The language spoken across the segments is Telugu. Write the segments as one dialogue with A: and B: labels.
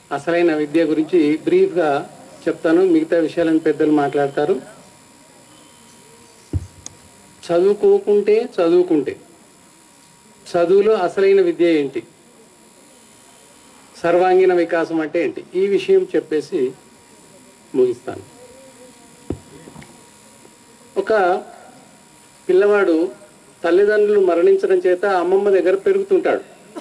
A: అసలైన విద్య గురించి బ్రీఫ్గా చెప్తాను మిగతా విషయాలను పెద్దలు మాట్లాడతారు చదువుకోకుంటే చదువుకుంటే చదువులో అసలైన విద్య ఏంటి సర్వాంగీణ వికాసం అంటే ఏంటి ఈ విషయం చెప్పేసి ముగిస్తాను ఒక పిల్లవాడు తల్లిదండ్రులు మరణించడం చేత అమ్మమ్మ దగ్గర పెరుగుతుంటాడు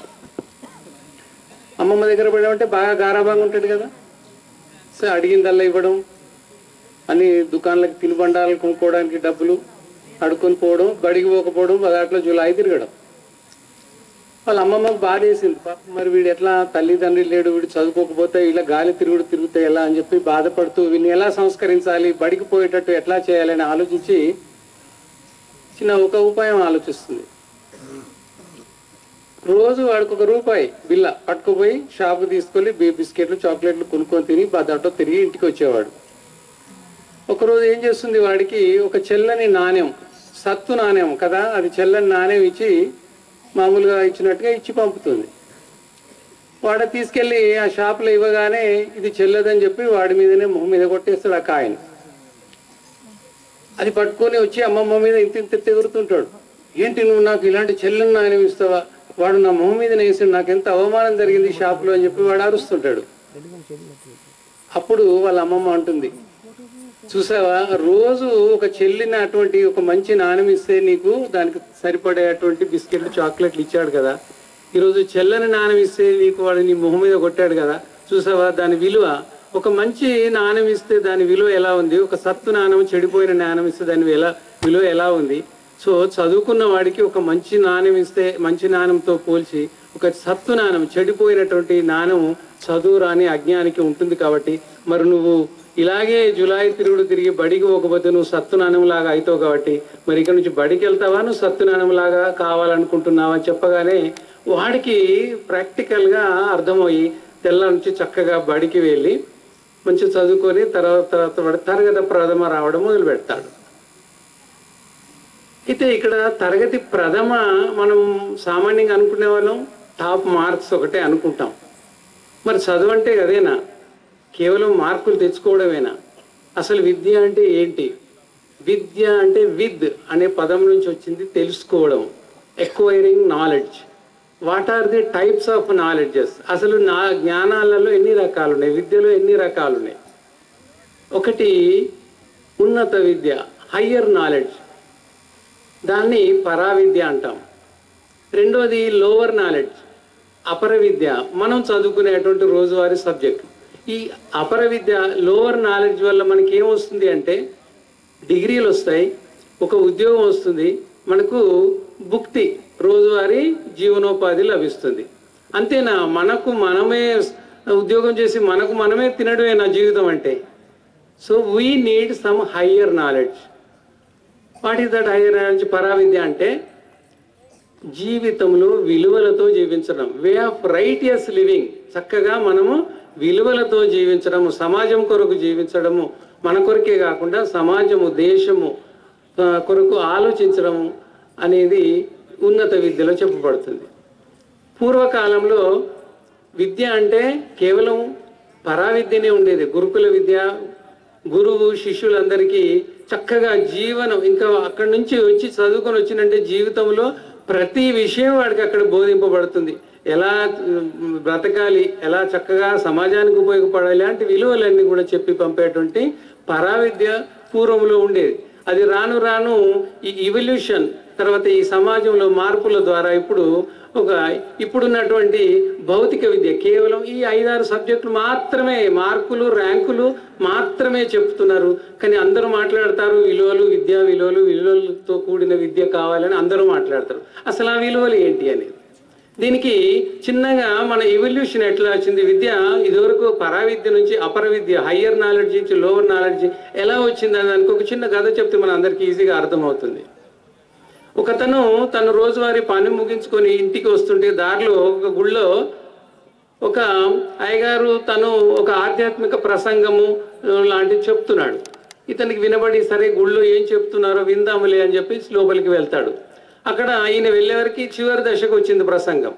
A: అమ్మమ్మ దగ్గర పడమంటే బాగా గారాభంగా ఉంటాడు కదా సో అడిగిందల్లా ఇవ్వడం అని దుకాణాలకు తినుబండాలు కొనుక్కోవడానికి డబ్బులు అడుక్కొని పోవడం బడికి పోకపోవడం దాంట్లో జులాయి తిరగడం వాళ్ళ అమ్మమ్మకు బాధ వేసింది పాపం మరి వీడు ఎట్లా తల్లిదండ్రి లేడు వీడు చదువుకోకపోతే ఇలా గాలి తిరుగుడు తిరుగుతే ఎలా అని చెప్పి బాధపడుతూ వీడిని ఎలా సంస్కరించాలి బడికి పోయేటట్టు ఎట్లా చేయాలని ఆలోచించి చిన్న ఒక ఉపాయం ఆలోచిస్తుంది రోజు వాడికి ఒక రూపాయి బిల్ల పట్టుకుపోయి షాపు తీసుకెళ్ళి బి- బిస్కెట్లు చాక్లెట్లు కొనుక్కొని తిని దాంట్లో తిరిగి ఇంటికి వచ్చేవాడు ఒకరోజు ఏం చేస్తుంది వాడికి ఒక చెల్లని నాణ్యం సత్తు నాణ్యం కదా అది చెల్లని నాణ్యం ఇచ్చి మామూలుగా ఇచ్చినట్టుగా ఇచ్చి పంపుతుంది వాడు తీసుకెళ్ళి ఆ షాపులో ఇవ్వగానే ఇది చెల్లదని చెప్పి వాడి మీదనే మొహం మీద కొట్టేస్తాడు ఆ కాయని అది పట్టుకొని వచ్చి అమ్మమ్మ మీద ఇంత ఇంత ఎగురుతుంటాడు ఏంటి నువ్వు నాకు ఇలాంటి చెల్లని నాణ్యం ఇస్తావా వాడు నా మొహం మీద వేసాడు నాకు ఎంత అవమానం జరిగింది ఈ షాపులో అని చెప్పి వాడు అరుస్తుంటాడు అప్పుడు వాళ్ళ అమ్మమ్మ అంటుంది చూసావా రోజు ఒక చెల్లిన అటువంటి ఒక మంచి నాణ్యం ఇస్తే నీకు దానికి సరిపడేటువంటి బిస్కెట్లు చాక్లెట్లు ఇచ్చాడు కదా ఈరోజు చెల్లని నాణ్యం ఇస్తే నీకు వాడు నీ మొహం మీద కొట్టాడు కదా చూసావా దాని విలువ ఒక మంచి నాణ్యం ఇస్తే దాని విలువ ఎలా ఉంది ఒక సత్తు నాణ్యం చెడిపోయిన నాణ్యం ఇస్తే దాని ఎలా విలువ ఎలా ఉంది సో చదువుకున్న వాడికి ఒక మంచి నాణ్యం ఇస్తే మంచి నాణ్యంతో పోల్చి ఒక సత్తు నాణ్యం చెడిపోయినటువంటి నాణ్యం చదువు రాని అజ్ఞానికి ఉంటుంది కాబట్టి మరి నువ్వు ఇలాగే జులాయి తిరుగుడు తిరిగి బడికి పోకపోతే నువ్వు సత్తు నాణ్యం లాగా అవుతావు కాబట్టి మరి ఇక్కడ నుంచి బడికి వెళ్తావా నువ్వు సత్తు నాణ్యం లాగా కావాలనుకుంటున్నావా అని చెప్పగానే వాడికి ప్రాక్టికల్గా అర్థమయ్యి తెల్ల నుంచి చక్కగా బడికి వెళ్ళి మంచి చదువుకొని తర్వాత తర్వాత వాడు తరగతి ప్రథమ రావడం మొదలు పెడతాడు అయితే ఇక్కడ తరగతి ప్రథమ మనం సామాన్యంగా అనుకునే వాళ్ళం టాప్ మార్క్స్ ఒకటే అనుకుంటాం మరి చదువు అంటే అదేనా కేవలం మార్కులు తెచ్చుకోవడమేనా అసలు విద్య అంటే ఏంటి విద్య అంటే విద్ అనే పదం నుంచి వచ్చింది తెలుసుకోవడం acquiring knowledge what are the types of knowledges అసలు నా జ్ఞానాలలో ఎన్ని రకాలు ఉన్నాయి విద్యలో ఎన్ని రకాలు ఉన్నాయి ఒకటి ఉన్నత విద్య హయ్యర్ నాలెడ్జ్ దాన్ని పరావిద్య అంటాం రెండోది లోవర్ నాలెడ్జ్ అపర విద్య మనం చదువుకునేటువంటి రోజువారీ సబ్జెక్ట్ ఈ అపర విద్య లోవర్ నాలెడ్జ్ వల్ల మనకి ఏమొస్తుంది అంటే డిగ్రీలు వస్తాయి ఒక ఉద్యోగం వస్తుంది మనకు భుక్తి రోజువారీ జీవనోపాధి లభిస్తుంది అంతేనా మనకు మనమే ఉద్యోగం చేసి మనకు మనమే తినడమే నా జీవితం అంటే so we need some higher knowledge what is that higher knowledge పరావిద్య అంటే జీవితంలో విలువలతో జీవించడం వే ఆఫ్ రైటియస్ లివింగ్ చక్కగా మనము విలువలతో జీవించడము సమాజం కొరకు జీవించడము మన కొరకే కాకుండా సమాజము దేశము ఆ, కొరకు ఆలోచించడము అనేది ఉన్నత విద్యలో చెప్పబడుతుంది పూర్వకాలంలో విద్య అంటే కేవలం పరావిద్యనే ఉండేది గురుకుల విద్య గురువు శిష్యులందరికీ చక్కగా జీవనం ఇంకా అక్కడి నుంచి వచ్చి చదువుకొని వచ్చినంటే జీవితంలో ప్రతి విషయం వాడికి అక్కడ బోధింపబడుతుంది ఎలా ఉమ్, బ్రతకాలి ఎలా చక్కగా సమాజానికి ఉపయోగపడాలి లాంటి విలువలన్నీ కూడా చెప్పి పంపేటువంటి పరావిద్య పూర్వంలో ఉండేది అది రాను రాను ఈ ఇవల్యూషన్ తర్వాత ఈ సమాజంలో మార్పుల ద్వారా ఇప్పుడు ఒక ఇప్పుడున్నటువంటి భౌతిక విద్య కేవలం ఈ ఐదారు సబ్జెక్టులు మాత్రమే మార్కులు ర్యాంకులు మాత్రమే చెప్తున్నారు కానీ అందరూ మాట్లాడతారు విలువలు విద్యా విలువలు విలువలతో కూడిన విద్య కావాలని అందరూ మాట్లాడతారు అసలు ఆ విలువలు ఏంటి అనేది దీనికి చిన్నగా మన ఎవల్యూషన్ ఎట్లా వచ్చింది విద్య ఇదివరకు పరావిద్య నుంచి అపర విద్య హయ్యర్ నాలెడ్జ్ నుంచి లోవర్ నాలెడ్జ్ ఎలా వచ్చింది అని దానికి ఒక చిన్న కథ చెప్తే మన అందరికీ ఈజీగా అర్థమవుతుంది ఒకతను తను రోజువారీ పని ముగించుకొని ఇంటికి వస్తుంటే దారిలో ఒక గుళ్ళో ఒక అయ్యగారు తను ఒక ఆధ్యాత్మిక ప్రసంగము ఆ, లాంటిది చెప్తున్నాడు ఇతనికి వినబడి సరే గుళ్ళో ఏం చెప్తున్నారో విందాములే అని చెప్పి లోపలికి వెళ్తాడు అక్కడ ఈయన వెళ్ళేవరకు చివరి దశకు వచ్చింది ప్రసంగం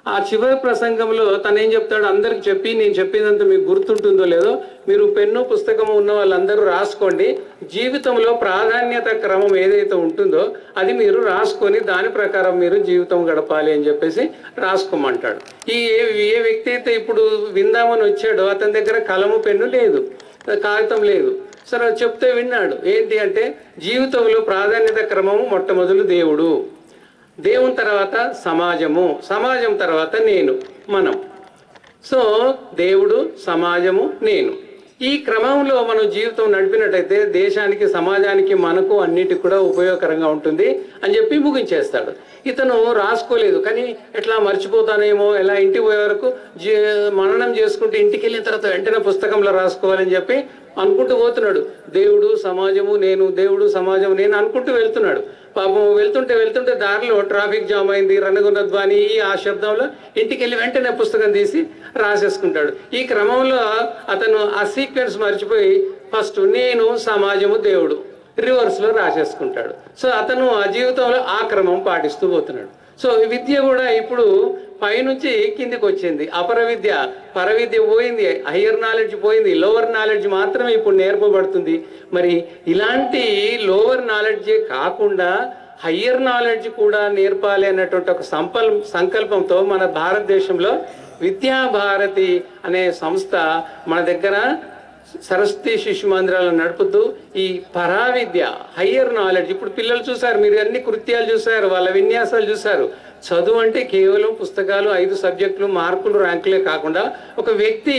A: ఆ చివరి ప్రసంగంలో తను ఏం చెప్తాడు అందరికి చెప్పి నేను చెప్పేదంతా మీకు గుర్తుంటుందో లేదో మీరు పెన్ను పుస్తకము ఉన్న వాళ్ళందరూ రాసుకోండి జీవితంలో ప్రాధాన్యత క్రమం ఏదైతే ఉంటుందో అది మీరు రాసుకొని దాని ప్రకారం మీరు జీవితం గడపాలి అని చెప్పేసి రాసుకోమంటాడు ఈ ఏ ఏ వ్యక్తి అయితే ఇప్పుడు విందామని వచ్చాడో అతని దగ్గర కలము పెన్ను లేదు కాగితం లేదు సరే అది చెప్తే విన్నాడు ఏంటి అంటే జీవితంలో ప్రాధాన్యత క్రమము మొట్టమొదలు దేవుడు దేవుని తర్వాత సమాజము సమాజం తర్వాత నేను మనం సో దేవుడు సమాజము నేను ఈ క్రమంలో మనం జీవితం నడిపినట్టయితే దేశానికి సమాజానికి మనకు అన్నిటికి కూడా ఉపయోగకరంగా ఉంటుంది అని చెప్పి ముగించేస్తాడు ఇతను రాసుకోలేదు కానీ ఎట్లా మర్చిపోతానేమో ఎలా ఇంటికి పోయే వరకు జీ మననం చేసుకుంటే ఇంటికి వెళ్ళిన తర్వాత వెంటనే పుస్తకంలో రాసుకోవాలని చెప్పి అనుకుంటూ పోతున్నాడు దేవుడు సమాజము నేను దేవుడు సమాజం నేను అనుకుంటూ వెళ్తున్నాడు పాపం వెళ్తుంటే వెళ్తుంటే దారిలో ట్రాఫిక్ జామ్ అయింది రణగుణ ధ్వని ఆ శబ్దంలో ఇంటికి వెళ్ళి వెంటనే పుస్తకం తీసి రాసేసుకుంటాడు ఈ క్రమంలో అతను ఆ సీక్వెన్స్ మర్చిపోయి ఫస్ట్ నేను సమాజము దేవుడు రివర్స్లో రాసేసుకుంటాడు సో అతను ఆ జీవితంలో ఆ క్రమం పాటిస్తూ పోతున్నాడు సో ఈ విద్య కూడా ఇప్పుడు పైనుంచి కిందికి వచ్చింది అపర విద్య పర విద్య పోయింది హయ్యర్ నాలెడ్జ్ పోయింది లోవర్ నాలెడ్జ్ మాత్రమే ఇప్పుడు నేర్పబడుతుంది మరి ఇలాంటి లోవర్ నాలెడ్జే కాకుండా హయ్యర్ నాలెడ్జ్ కూడా నేర్పాలి అన్నటువంటి ఒక సంపల్ సంకల్పంతో మన భారతదేశంలో విద్యాభారతి అనే సంస్థ మన దగ్గర సరస్వతి శిశు మందిరాలను నడుపుతూ ఈ పరావిద్య హయ్యర్ నాలెడ్జ్ ఇప్పుడు పిల్లలు చూసారు మీరు అన్ని కృత్యాలు చూసారు వాళ్ళ విన్యాసాలు చూసారు చదువు అంటే కేవలం పుస్తకాలు ఐదు సబ్జెక్టులు మార్కులు ర్యాంకులే కాకుండా ఒక వ్యక్తి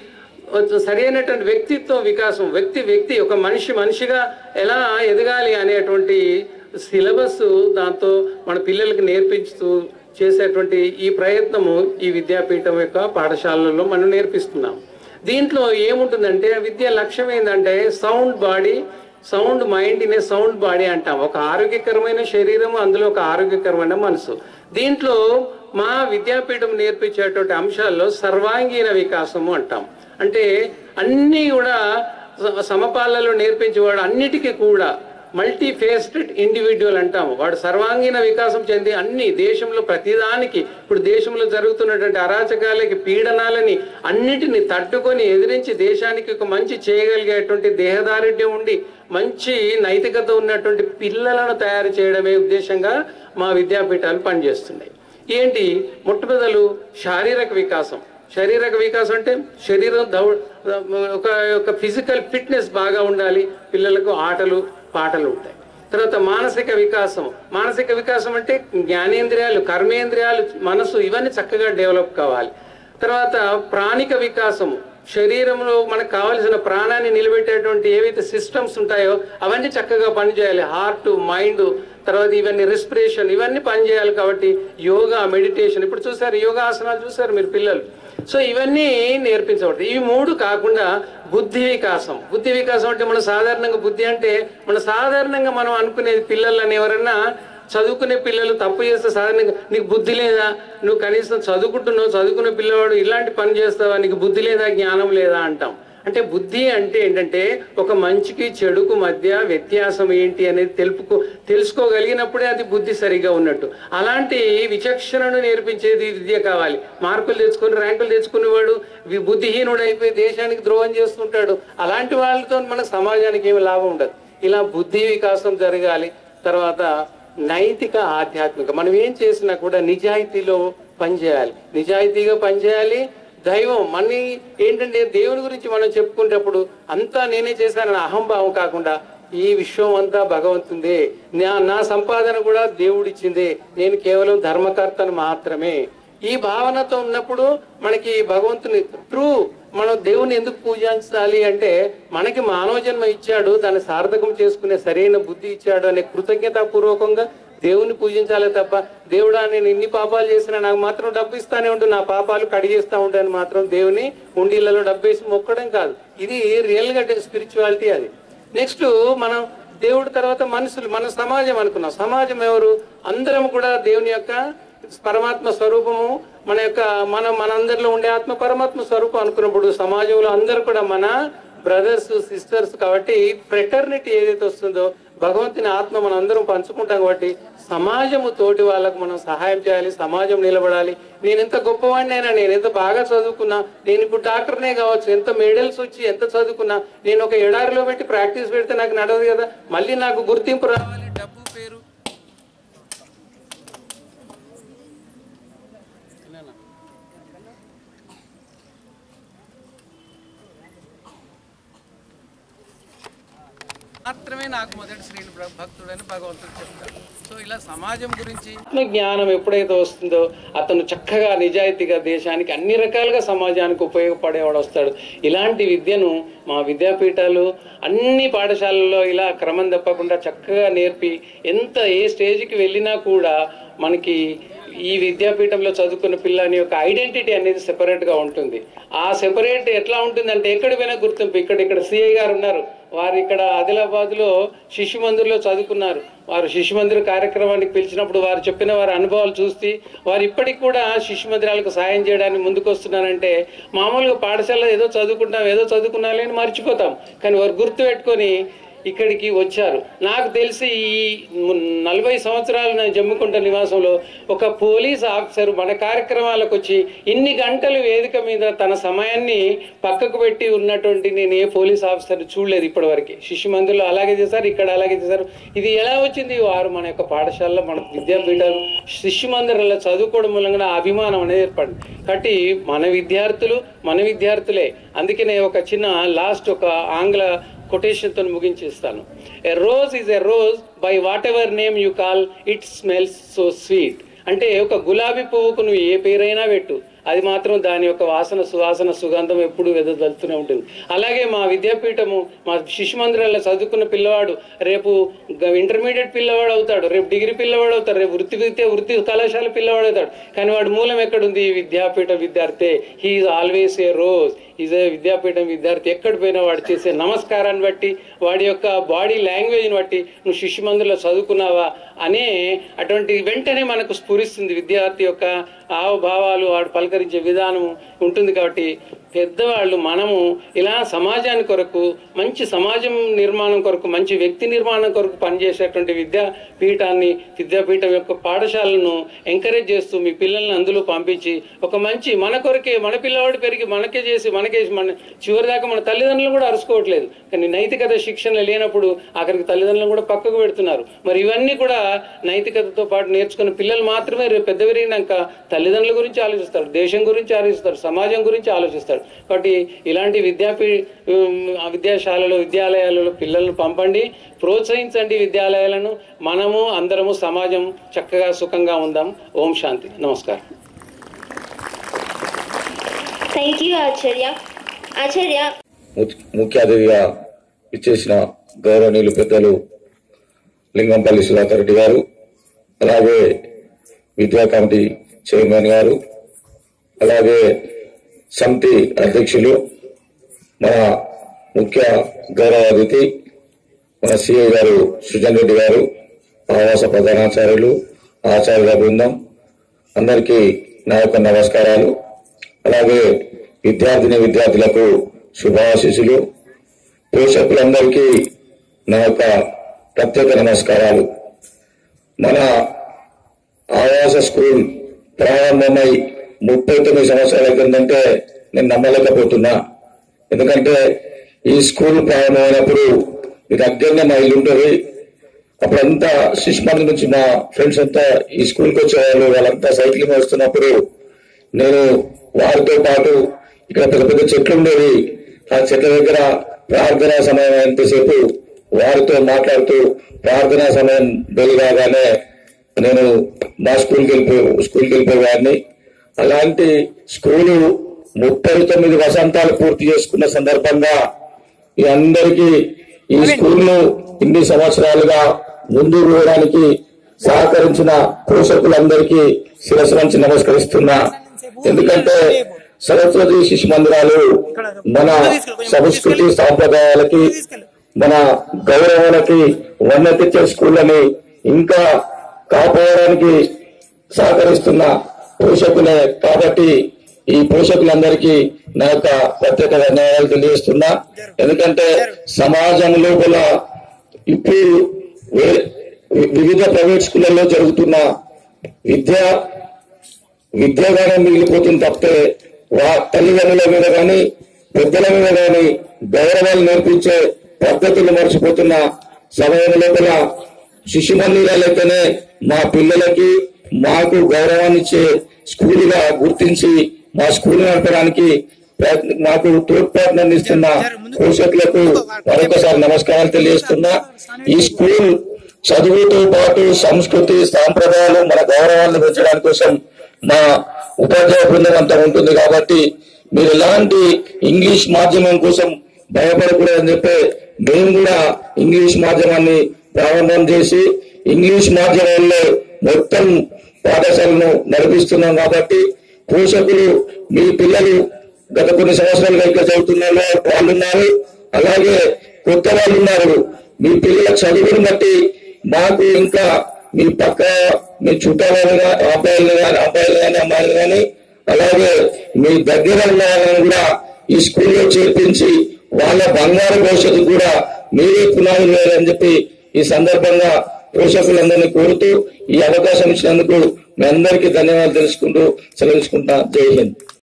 A: సరైనటువంటి వ్యక్తిత్వ వికాసం వ్యక్తి వ్యక్తి ఒక మనిషి మనిషిగా ఎలా ఎదగాలి అనేటువంటి సిలబస్ దాంతో మన పిల్లలకి నేర్పించుతూ చేసేటువంటి ఈ ప్రయత్నము ఈ విద్యాపీఠం యొక్క పాఠశాలల్లో మనం నేర్పిస్తున్నాం దీంట్లో ఏముంటుందంటే విద్య లక్ష్యం ఏంటంటే సౌండ్ బాడీ సౌండ్ మైండ్ ఇనే సౌండ్ బాడీ అంటాం ఒక ఆరోగ్యకరమైన శరీరం అందులో ఒక ఆరోగ్యకరమైన మనసు దీంట్లో మా విద్యాపీఠం నేర్పించేటువంటి అంశాల్లో సర్వాంగీణ వికాసము అంటాం అంటే అన్నీ కూడా స- సమపాలలో నేర్పించేవాడు అన్నిటికీ కూడా మల్టీ ఫేస్టెడ్ ఇండివిజువల్ అంటాము వాడు సర్వాంగీణ వికాసం చెంది అన్ని దేశంలో ప్రతిదానికి ఇప్పుడు దేశంలో జరుగుతున్నటువంటి అరాచకాలకి పీడనాలని అన్నిటిని తట్టుకొని ఎదిరించి దేశానికి ఒక మంచి చేయగలిగేటువంటి దేహదారుఢ్యం ఉండి మంచి నైతికత ఉన్నటువంటి పిల్లలను తయారు చేయడమే ఉద్దేశంగా మా విద్యాపీఠాలు పనిచేస్తున్నాయి ఏంటి మొట్టమొదలు శారీరక వికాసం శారీరక వికాసం అంటే శరీరం దౌ ఒక ఒక ఫిజికల్ ఫిట్నెస్ బాగా ఉండాలి పిల్లలకు ఆటలు పాటలు ఉంటాయి తర్వాత మానసిక వికాసం మానసిక వికాసం అంటే జ్ఞానేంద్రియాలు కర్మేంద్రియాలు మనసు ఇవన్నీ చక్కగా డెవలప్ కావాలి తర్వాత ప్రాణిక వికాసము శరీరంలో మనకు కావలసిన ప్రాణాన్ని నిలబెట్టేటువంటి ఏవైతే సిస్టమ్స్ ఉంటాయో అవన్నీ చక్కగా పనిచేయాలి హార్ట్ మైండ్ తర్వాత ఇవన్నీ రెస్పిరేషన్ ఇవన్నీ పనిచేయాలి కాబట్టి యోగా మెడిటేషన్ ఇప్పుడు చూసారు యోగాసనాలు చూసారు మీరు పిల్లలు సో ఇవన్నీ నేర్పించబడతాయి ఇవి మూడు కాకుండా బుద్ధి వికాసం బుద్ధి వికాసం అంటే మన సాధారణంగా బుద్ధి అంటే మన సాధారణంగా మనం అనుకునేది పిల్లలని ఎవరన్నా చదువుకునే పిల్లలు తప్పు చేస్తే సాధారణంగా నీకు బుద్ధి లేదా నువ్వు కనీసం చదువుకుంటున్నావు చదువుకునే పిల్లవాడు ఇలాంటి పని చేస్తావా నీకు బుద్ధి లేదా జ్ఞానం లేదా అంటాం అంటే బుద్ధి అంటే ఏంటంటే ఒక మంచికి చెడుకు మధ్య వ్యత్యాసం ఏంటి అనేది తెలుపుకో తెలుసుకోగలిగినప్పుడే అది బుద్ధి సరిగా ఉన్నట్టు అలాంటి విచక్షణను నేర్పించేది విద్య కావాలి మార్కులు తెచ్చుకొని ర్యాంకులు తెచ్చుకునేవాడు వి- బుద్ధిహీనుడు అయిపోయి దేశానికి ద్రోహం చేస్తుంటాడు అలాంటి వాళ్ళతో మన సమాజానికి ఏమి లాభం ఉండదు ఇలా బుద్ధి వికాసం జరగాలి తర్వాత నైతిక ఆధ్యాత్మిక మనం ఏం చేసినా కూడా నిజాయితీలో పనిచేయాలి నిజాయితీగా పనిచేయాలి దైవం మన్ని ఏంటంటే దేవుని గురించి మనం చెప్పుకునేటప్పుడు అంతా నేనే చేశానని అహంభావం కాకుండా ఈ విశ్వం అంతా భగవంతుందే నా నా సంపాదన కూడా దేవుడిచ్చిందే నేను కేవలం ధర్మకర్తను మాత్రమే ఈ భావనతో ఉన్నప్పుడు మనకి భగవంతుని ట్రూ మనం దేవుని ఎందుకు పూజించాలి అంటే మనకి మానవ జన్మ ఇచ్చాడు దాన్ని సార్థకం చేసుకునే సరైన బుద్ధి ఇచ్చాడు అనే కృతజ్ఞతాపూర్వకంగా దేవుని పూజించాలి తప్ప దేవుడా నేను ఇన్ని పాపాలు చేసినా నాకు మాత్రం డబ్బు ఇస్తానే ఉండు నా పాపాలు కడిగేస్తా ఉంటాను మాత్రం దేవుని ఉండిళ్లలో డబ్బు వేసి మొక్కడం కాదు ఇది రియల్ గా స్పిరిచువాలిటీ అది నెక్స్ట్ మనం దేవుడి తర్వాత మనుషులు మన సమాజం అనుకున్నాం సమాజం ఎవరు అందరం కూడా దేవుని యొక్క పరమాత్మ స్వరూపము మన యొక్క మన మనందరిలో ఉండే ఆత్మ పరమాత్మ స్వరూపం అనుకున్నప్పుడు సమాజంలో అందరూ కూడా మన బ్రదర్స్ సిస్టర్స్ కాబట్టి ఫ్రెటర్నిటీ ఏదైతే వస్తుందో భగవంతుని ఆత్మ మనం అందరం పంచుకుంటాం కాబట్టి సమాజము తోటి వాళ్ళకు మనం సహాయం చేయాలి సమాజం నిలబడాలి నేను ఎంత గొప్పవాడినైనా నేను ఎంత బాగా చదువుకున్నా నేను ఇప్పుడు డాక్టర్నే కావచ్చు ఎంత మెడల్స్ వచ్చి ఎంత చదువుకున్నా నేను ఒక ఎడారిలో పెట్టి ప్రాక్టీస్ పెడితే నాకు నడవదు కదా మళ్ళీ నాకు గుర్తింపు రావాలి డబ్బు పేరు మాత్రమే నాకు మొదటి శ్రేణి భ- భక్తుడని భగవంతుడు చెప్తాడు సో ఇలా సమాజం గురించి జ్ఞానం ఎప్పుడైతే వస్తుందో అతను చక్కగా నిజాయితీగా దేశానికి అన్ని రకాలుగా సమాజానికి ఉపయోగపడేవాడు వస్తాడు ఇలాంటి విద్యను మా విద్యాపీఠాలు అన్ని పాఠశాలల్లో ఇలా క్రమం తప్పకుండా చక్కగా నేర్పి ఎంత ఏ స్టేజ్కి వెళ్ళినా కూడా మనకి ఈ విద్యాపీఠంలో చదువుకున్న పిల్లని యొక్క ఐడెంటిటీ అనేది సెపరేట్ గా ఉంటుంది ఆ సెపరేట్ ఎట్లా ఉంటుందంటే ఎక్కడ పోయినా గుర్తింపు ఇక్కడ ఇక్కడ సిఐ గారు ఉన్నారు వారు ఇక్కడ ఆదిలాబాద్ లో శిశు మందిర్లో చదువుకున్నారు వారు శిశు మందిర్ కార్యక్రమానికి పిలిచినప్పుడు వారు చెప్పిన వారి అనుభవాలు చూసి వారు ఇప్పటికి కూడా శిశు మందిరాలకు సాయం చేయడానికి ముందుకు వస్తున్నారంటే మామూలుగా పాఠశాలలో ఏదో చదువుకుంటాం ఏదో చదువుకున్నాలే అని మర్చిపోతాం కానీ వారు గుర్తు పెట్టుకొని ఇక్కడికి వచ్చారు నాకు తెలిసి ఈ ము- నలభై సంవత్సరాల నా జమ్ముకుంట నివాసంలో ఒక పోలీస్ ఆఫీసర్ మన కార్యక్రమాలకు వచ్చి ఇన్ని గంటలు వేదిక మీద తన సమయాన్ని పక్కకు పెట్టి ఉన్నటువంటి నేను ఏ పోలీస్ ఆఫీసర్ చూడలేదు ఇప్పటివరకు శిశు మందిర్లో అలాగే చేశారు ఇక్కడ అలాగే చేశారు ఇది ఎలా వచ్చింది వారు మన యొక్క పాఠశాలలో మన విద్యాపీఠాలు శిశు మందిరంలో చదువుకోవడం మూలంగా ఆ అభిమానం అనేది ఏర్పడింది కాబట్టి మన విద్యార్థులు మన విద్యార్థులే అందుకనే ఒక చిన్న లాస్ట్ ఒక ఆంగ్ల కొటేషన్తో ముగించేస్తాను a rose is a rose by whatever name you call it smells so sweet అంటే ఒక గులాబీ పువ్వుకు నువ్వు ఏ పేరైనా పెట్టు అది మాత్రం దాని యొక్క వాసన సువాసన సుగంధం ఎప్పుడు వెదజల్తూనే ఉంటుంది అలాగే మా విద్యాపీఠము మా శిశు మందిరాల్లో చదువుకున్న పిల్లవాడు రేపు గ- ఇంటర్మీడియట్ పిల్లవాడు అవుతాడు రేపు డిగ్రీ పిల్లవాడు అవుతాడు రేపు వృత్తి విద్య వృత్తి కళాశాల పిల్లవాడు అవుతాడు కానీ వాడి మూలం ఎక్కడుంది ఈ విద్యాపీఠ విద్యార్థి he is always a rose is a విద్యాపీఠం విద్యార్థి ఎక్కడ పోయినా వాడు చేసే నమస్కారాన్ని బట్టి వాడి యొక్క బాడీ లాంగ్వేజ్ని బట్టి నువ్వు శిశు మందిలో చదువుకున్నావా అనే అటువంటి వెంటనే మనకు స్ఫురిస్తుంది విద్యార్థి యొక్క హావభావాలు వాడు పలకరించే విధానం ఉంటుంది కాబట్టి పెద్దవాళ్ళు మనము ఇలా సమాజాని కొరకు మంచి సమాజం నిర్మాణం కొరకు మంచి వ్యక్తి నిర్మాణం కొరకు పనిచేసేటువంటి విద్యా పీఠాన్ని విద్యాపీఠం యొక్క పాఠశాలను ఎంకరేజ్ చేస్తూ మీ పిల్లల్ని అందులో పంపించి ఒక మంచి మన కొరకే మన పిల్లవాడు పెరిగి మనకే చేసి మనకే మన చివరి దాకా మన తల్లిదండ్రులు కూడా అరుచుకోవట్లేదు కానీ నైతికత శిక్షణ లేనప్పుడు అక్కడికి తల్లిదండ్రులను కూడా పక్కకు పెడుతున్నారు మరి ఇవన్నీ కూడా నైతికతతో పాటు నేర్చుకున్న పిల్లలు మాత్రమే రేపు పెద్ద పెరిగినాక తల్లిదండ్రుల గురించి ఆలోచిస్తారు దేశం గురించి ఆలోచిస్తారు సమాజం గురించి ఆలోచిస్తారు కాబట్టి ఇలాంటి విద్యాపీ ఉమ్, ఆ విద్యాశాలలో విద్యాలయాలలో పిల్లలను పంపండి ప్రోత్సహించండి విద్యాలయాలను మనము అందరము సమాజం చక్కగా సుఖంగా ఉందాం ఓం శాంతి నమస్కారం
B: థ్యాంక్ యూ ఆచార్య ఆచార్య
C: ము- ముఖ్య అతిథిగా ఇచ్చేసిన గౌరవనీయులు పెద్దలు లింగంపల్లి సుధాకర్ రెడ్డి గారు అలాగే విద్యా కమిటీ చైర్మన్ గారు అలాగే సమితి అధ్యక్షులు మన ముఖ్య గౌరవ అతిథి మన సిఐ గారు సుజన్ రెడ్డి గారు ఆవాస ప్రధానాచార్యులు ఆచార్యుల బృందం అందరికీ నా యొక్క నమస్కారాలు అలాగే విద్యార్థిని విద్యార్థులకు శుభాశీస్సులు పోషకులందరికీ నా యొక్క ప్రత్యేక నమస్కారాలు మన ఆవాస స్కూల్ ప్రారంభమై ముప్పై తొమ్మిది సంవత్సరాల కిందంటే నేను నమ్మలేకపోతున్నా ఎందుకంటే ఈ స్కూల్ ప్రారంభమైనప్పుడు మీ దగ్గరనే మా ఇల్లు ఉంటుంది అప్పుడంతా శిశుమంది నుంచి మా ఫ్రెండ్స్ అంతా ఈ స్కూల్కి వచ్చేవాళ్ళు వాళ్ళంతా సైక్లింగ్ వస్తున్నప్పుడు నేను వారితో పాటు ఇక్కడ పెద్ద పెద్ద చెట్లు ఉండేవి ఆ చెట్ల దగ్గర ప్రార్థనా సమయం ఎంతసేపు వారితో మాట్లాడుతూ ప్రార్థనా సమయం వెలుగాగానే నేను మా స్కూల్కి వెళ్ళిపో స్కూల్కి వెళ్ళిపోయేవాడిని అలాంటి స్కూలు ముప్పై తొమ్మిది వసంతాలు పూర్తి చేసుకున్న సందర్భంగా ఈ అందరికీ ఈ స్కూల్లో ఇన్ని సంవత్సరాలుగా ముందుకు పోవడానికి సహకరించిన పోషకులందరికీ శిరస్సు నుంచి నమస్కరిస్తున్నా ఎందుకంటే సరస్వతి శిశు మందిరాలు మన సంస్కృతి సాంప్రదాయాలకి మన గౌరవాలకి వన్నెత్తిచ్చే స్కూళ్ళని ఇంకా కాపాడడానికి సహకరిస్తున్న పోషకులే కాబట్టి ఈ పోషకులందరికీ నా యొక్క ప్రత్యేక ధన్యవాదాలు తెలియజేస్తున్నా ఎందుకంటే సమాజం లోపల ఇప్పుడు వే- వి- వివిధ ప్రైవేట్ స్కూళ్ళల్లో జరుగుతున్న విద్య విద్యాగానం మిగిలిపోతుంది తప్పితే వా తల్లిదండ్రుల మీద కానీ పెద్దల మీద కానీ గౌరవాలు నేర్పించే పద్ధతులు మర్చిపోతున్న సమయం లోపల శిశు మందిరాలైతేనే మా పిల్లలకి మాకు గౌరవాన్ని ఇచ్చే స్కూలుగా గుర్తించి మా స్కూల్ నడపడానికి ప్రయత్న- మాకు తోడ్పాటును అందిస్తున్న పోషకులకు మరొకసారి నమస్కారాలు తెలియజేస్తున్నా ఈ స్కూల్ చదువుతో పాటు సంస్కృతి సాంప్రదాయాలు మన గౌరవాలను పెంచడానికి కోసం మా ఉపాధ్యాయ బృందం అంతా ఉంటుంది కాబట్టి మీరు ఎలాంటి ఇంగ్లీష్ మాధ్యమం కోసం భయపడకూడదని చెప్పి మేము కూడా ఇంగ్లీష్ మాధ్యమాన్ని ప్రారంభం చేసి ఇంగ్లీష్ మాధ్యమంలో మొత్తం పాఠశాలను నడిపిస్తున్నాం కాబట్టి పోషకులు మీ పిల్లలు గత కొన్ని సంవత్సరాలుగా ఇక్కడ చదువుతున్న వాళ్ళు ఉన్నారు అలాగే కొత్త వాళ్ళు ఉన్నారు మీ పిల్లల చదువుని బట్టి మాకు ఇంకా మీ పక్క మీ చుట్టాలని గా- అబ్బాయిలు కానీ అబ్బాయిలు కానీ అమ్మాయిలు కానీ అలాగే మీ దగ్గర ఉన్న వాళ్ళని కూడా ఈ స్కూల్లో చేర్పించి వాళ్ళ బంగారు భవిష్యత్తు కూడా మీరే పునాదులు వేయాలని చెప్పి ఈ సందర్భంగా పోషకులందరినీ కోరుతూ ఈ అవకాశం ఇచ్చినందుకు మీ అందరికీ ధన్యవాదాలు తెలుసుకుంటూ సెలవుకుంటా జై హింద్